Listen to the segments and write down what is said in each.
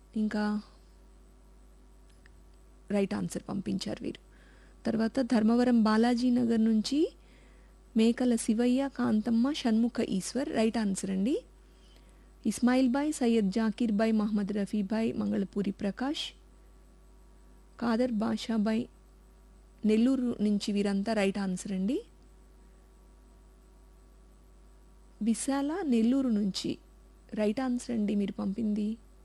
ఇంకా right answer పంపించారు వీరు తర్వాత ధర్మవరం బాలాజీ నగర్ నుంచి మేకల శివయ్య కాంతమ్మ షణ్ముఖ ఈశ్వర్ రైట్ ఆన్సర్ అండి ఇస్మాయిల్ బాయ్ సయ్యద్ జాకీర్ బాయ్ మహమ్మద్ రఫీ బాయ్ మంగళపూరి ప్రకాష్ కాదర్ బాషాబాయ్ నెల్లూరు నుంచి వీరంతా రైట్ ఆన్సర్ అండి విశాల నెల్లూరు నుంచి రైట్ ఆన్సర్ అండి మీరు పంపింది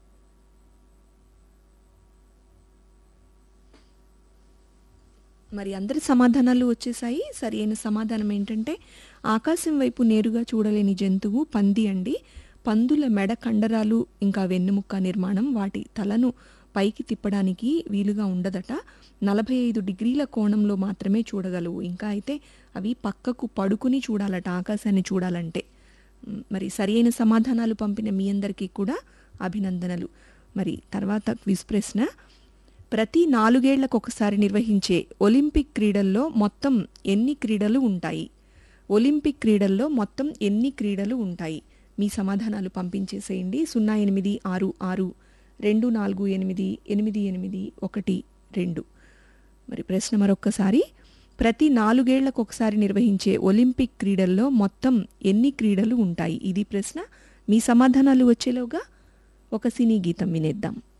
మరి అందరి సమాధానాలు వచ్చేసాయి సరి అయిన సమాధానం ఏంటంటే ఆకాశం వైపు నేరుగా చూడలేని జంతువు పంది అండి పందుల మెడ కండరాలు ఇంకా వెన్నెముక్క నిర్మాణం వాటి తలను పైకి తిప్పడానికి వీలుగా ఉండదట నలభై ఐదు డిగ్రీల కోణంలో మాత్రమే చూడగలవు ఇంకా అయితే అవి పక్కకు పడుకుని చూడాలట ఆకాశాన్ని చూడాలంటే మ్, మరి సరి అయిన సమాధానాలు పంపిన మీ అందరికీ కూడా అభినందనలు మరి తర్వాత క్విజ్ ప్రశ్న ప్రతి నాలుగేళ్లకు ఒకసారి నిర్వహించే ఒలింపిక్ క్రీడల్లో మొత్తం ఎన్ని క్రీడలు ఉంటాయి ఒలింపిక్ క్రీడల్లో మొత్తం ఎన్ని క్రీడలు ఉంటాయి మీ సమాధానాలు పంపించేసేయండి సున్నా ఎనిమిది ఆరు ఆరు రెండు నాలుగు ఎనిమిది ఎనిమిది ఎనిమిది ఒకటి రెండు మరి ప్రశ్న మరొక్కసారి ప్రతి నాలుగేళ్లకు ఒకసారి నిర్వహించే ఒలింపిక్ క్రీడల్లో మొత్తం ఎన్ని క్రీడలు ఉంటాయి ఇది ప్రశ్న మీ సమాధానాలు వచ్చేలోగా ఒక సినీ గీతం వినేద్దాం